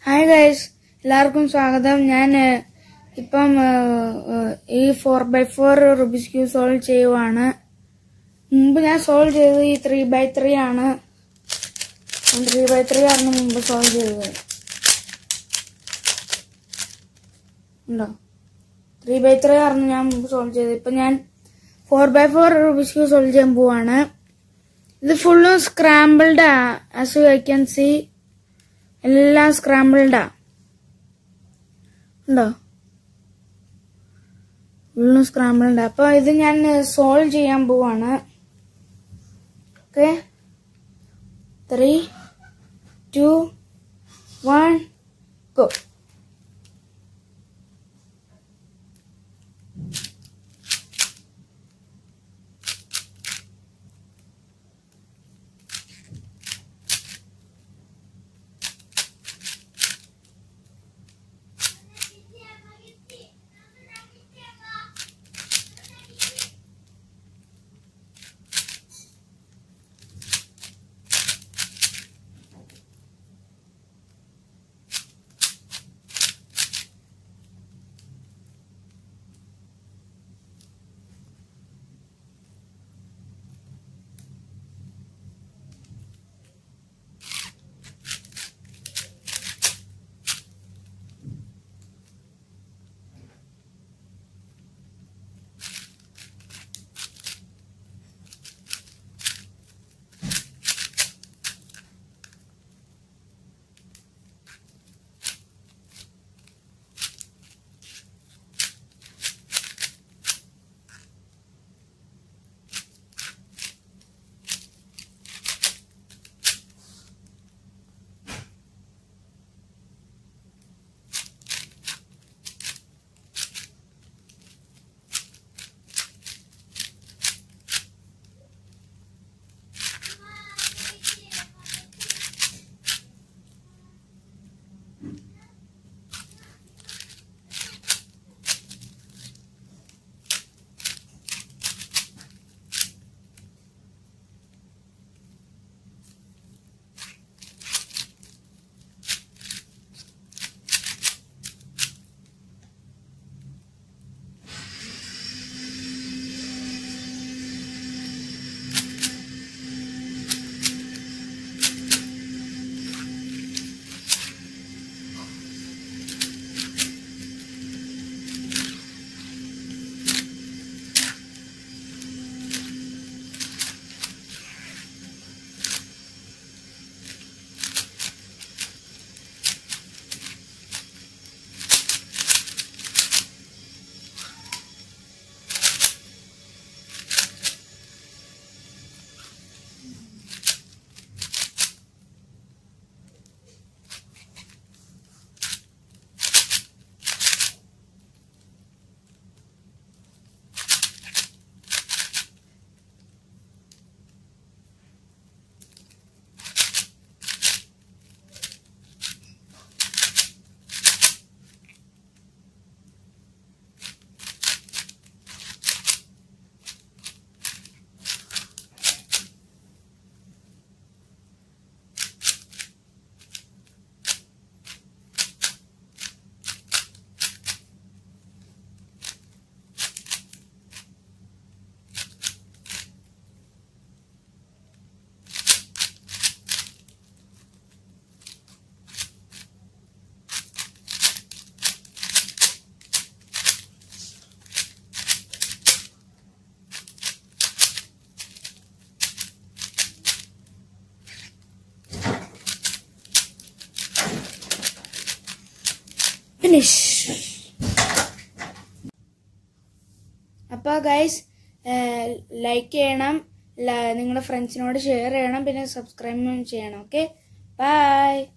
hi guys എല്ലാവർക്കും സ്വാഗതം ഞാൻ ഏഹ്, ഇപ്പം ഏഹ്, ഏഹ്, ഈ four by four Rubik's cube solve ചെയ്യുവാണ് മുമ്പ് ഞാൻ സോൾവ് ചെയ്തത് ഈ ത്രീ ബൈ ത്രീ ആണ് ത്രീ ബൈ ത്രീ ആണ് മുമ്പ് സോൾവ് ചെയ്തത് ഉണ്ടോ ത്രീ ബൈ ത്രീ ആണ് ഞാൻ മുമ്പ് സോൾവ് ചെയ്തത് ഇപ്പൊ ഞാൻ four by four Rubik's cube solve ചെയ്യാൻ പോവാണ് ഇത് ഫുള്ളും scrambled as you I can see എല്ലാം സ്ക്രാമ്പിൾഡാ ഉണ്ടോ ഫുള്ളും സ്ക്രാമ്പിൾഡ് അപ്പൊ ഇത് ഞാൻ സോൾവ് ചെയ്യാൻ പോവാണ് okay three two one go finish അപ്പോൾ ഗൈസ് ലൈക്ക് ചെയ്യണം ല- നിങ്ങളുടെ ഫ്രണ്ട്സിനോട് ഷെയർ ചെയ്യണം പിന്നെ സബ്സ്ക്രൈബ് ചെയ്യണം ഓക്കെ ബൈ